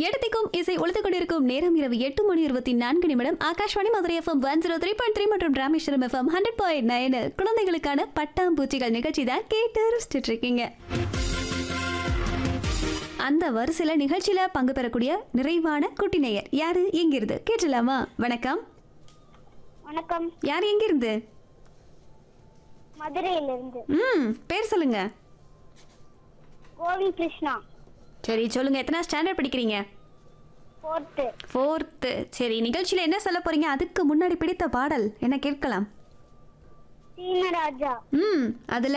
இடத்திற்கும் இசை ஒழித்துக் கொண்டிருக்கும் நேரம் இரவு எட்டு மணி இருபத்தி நான்கு நிமிடம் Akashvani Madurai FM one zero three point three மற்றும் Rameswaram FM hundred point nine குழந்தைகளுக்கான பட்டாம்பூச்சிகள் நிகழ்ச்சி தான் கேட்டு ரசிச்சுட்டு இருக்கீங்க அந்த வரிசையில நிகழ்ச்சியில பங்கு பெறக்கூடிய நிறைவான குட்டி நேயர் யாரு எங்கிருந்து கேட்டலாமா வணக்கம் வணக்கம் யார் எங்கிருந்து மதுரையிலிருந்து ம் பேர் சொல்லுங்க கோவிந்த் கிருஷ்ணா சரி சொல்லுங்க எத்தனை ஸ்டாண்டர்ட் படிக்கிறீங்க ஃபோர்த்து ஃபோர்த்து சரி நிகழ்ச்சியில என்ன சொல்ல போறீங்க அதுக்கு முன்னாடி பிடித்த பாடல் என்ன கேட்கலாம் சீனராஜா ம் அதுல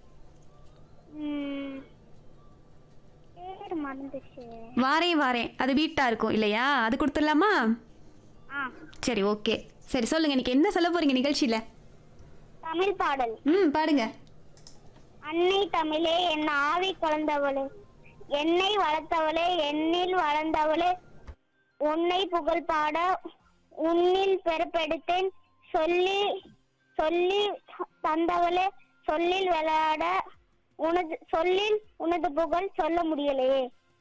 ம், பேர் மறந்துச்சு வாரேன் வாரேன் அது வீட்டா இருக்கும் இல்லையா அது கொடுத்துடலாமா ஆ சரி ஓகே சரி சொல்லுங்க இன்னைக்கு என்ன சொல்ல போறீங்க நிகழ்ச்சியில தமிழ் பாடல் ம் பாடுங்க அன்னை தமிழே என் ஆவி கலந்தவளே என்னை வளர்த்தவளே என்னில் வளர்ந்தவளே உன்னை புகழ் பாட உன்னில் பெருப்பெடுத்தேன் சொல்லி சொல்லி தந்தவளே சொல்லில் விளையாட உனது சொல்லில் உனது புகழ் சொல்ல முடியலையே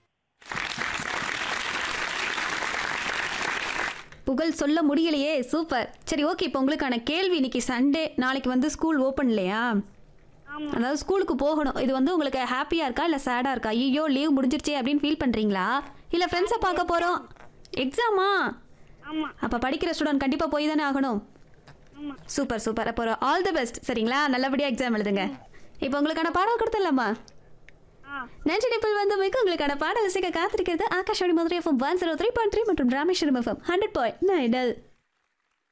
புகழ் சொல்ல முடியலையே சூப்பர் சரி ஓகே இப்போ உங்களுக்கான கேள்வி இன்னைக்கு சண்டே நாளைக்கு வந்து ஸ்கூல் ஓப்பன் இல்லையா ஆமா அதாவது ஸ்கூலுக்கு போகணும் இது வந்து உங்களுக்கு ஹாப்பியாக இருக்கா இல்லை சேடாக இருக்கா ஐயோ லீவ் முடிஞ்சிருச்சே அப்படின்னு ஃபீல் பண்ணுறீங்களா இல்லை ஃப்ரெண்ட்ஸை பார்க்க போகிறோம் எக்ஸாமா ஆமா அப்போ படிக்கிற ஸ்டூடெண்ட் கண்டிப்பாக போய் தானே ஆகணும் ஆமா சூப்பர் சூப்பர் அப்போ ஆல் தி பெஸ்ட் சரிங்களா நல்லபடியாக எக்ஸாம் எழுதுங்க இப்போ உங்களுக்கான பாடல் கொடுத்துடலாமா ஆ நன்றி நிப்பிள் வந்து மிக உங்களுக்கான பாடல் இசைக்க காத்திருக்கிறது Akashvani Madurai FM one zero three point three மற்றும் ராமேஸ்வரம் எஃப்எம் ஹண்ட்ரட் பாயிண்ட் நைடல்